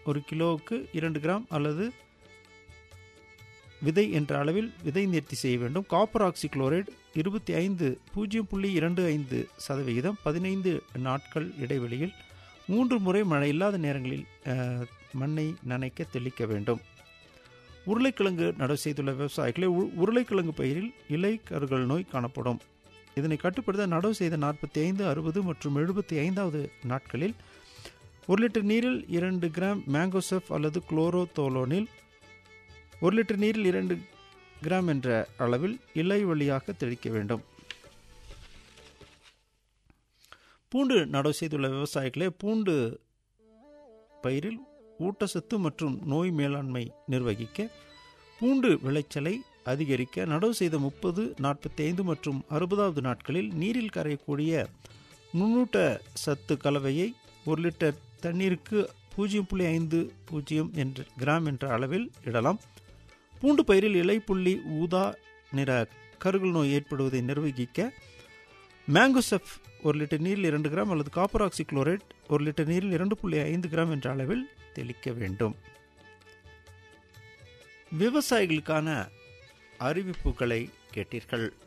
ஒரு கிலோவுக்கு இரண்டு கிராம் அல்லது விதை என்ற அளவில் விதை நேர்த்தி செய்ய வேண்டும் காப்பர் ஆக்சி குளோரைடு இருபத்தி ஐந்து பூஜ்ஜியம் புள்ளி இரண்டு ஐந்து சதவிகிதம் பதினைந்து நாட்கள் இடைவெளியில் மூன்று முறை மழை இல்லாத நேரங்களில் அஹ், மண்ணை நனைக்க தெளிக்க வேண்டும் உருளைக்கிழங்கு நடவு செய்துள்ள விவசாயிகளை உ- உருளைக்கிழங்கு பயிரில் இலை கருகள் நோய் காணப்படும் இதனை கட்டுப்படுத்த நடவு செய்த நாற்பத்தி ஐந்து அறுபது மற்றும் எழுபத்தி ஐந்தாவது நாட்களில் ஒரு லிட்டர் நீரில் இரண்டு கிராம் மேங்கோசெஃப் அல்லது குளோரோதோலோனில் ஒரு லிட்டர் நீரில் இரண்டு கிராம் என்ற அளவில் இலை வழியாக தெளிக்க வேண்டும் பூண்டு நடவு செய்துள்ள விவசாயிகளே பூண்டு பயிரில் ஊட்டச்சத்து மற்றும் நோய் மேலாண்மை நிர்வகிக்க பூண்டு விளைச்சலை அதிகரிக்க நடவு செய்த முப்பது நாற்பத்தி ஐந்து மற்றும் அறுபதாவது நாட்களில் நீரில் கரையக்கூடிய நுண்ணூட்ட சத்து கலவையை ஒரு லிட்டர் தண்ணீருக்கு பூஜ்ஜியம் புள்ளி ஐந்து பூஜ்ஜியம் என்ற கிராம் என்ற அளவில் இடலாம் பூண்டு பயிரில் இலை புள்ளி ஊதா நிற கருகல் நோய் ஏற்படுவதை நிர்வகிக்க மேங்கோசெஃப் ஒரு லிட்டர் நீரில் இரண்டு கிராம் அல்லது காப்பர் ஆக்சி குளோரைட் ஒரு லிட்டர் நீரில் இரண்டு புள்ளி ஐந்து கிராம் என்ற அளவில் தெளிக்க வேண்டும் விவசாயிகளுக்கான அறிவிப்புகளை கேட்டீர்கள்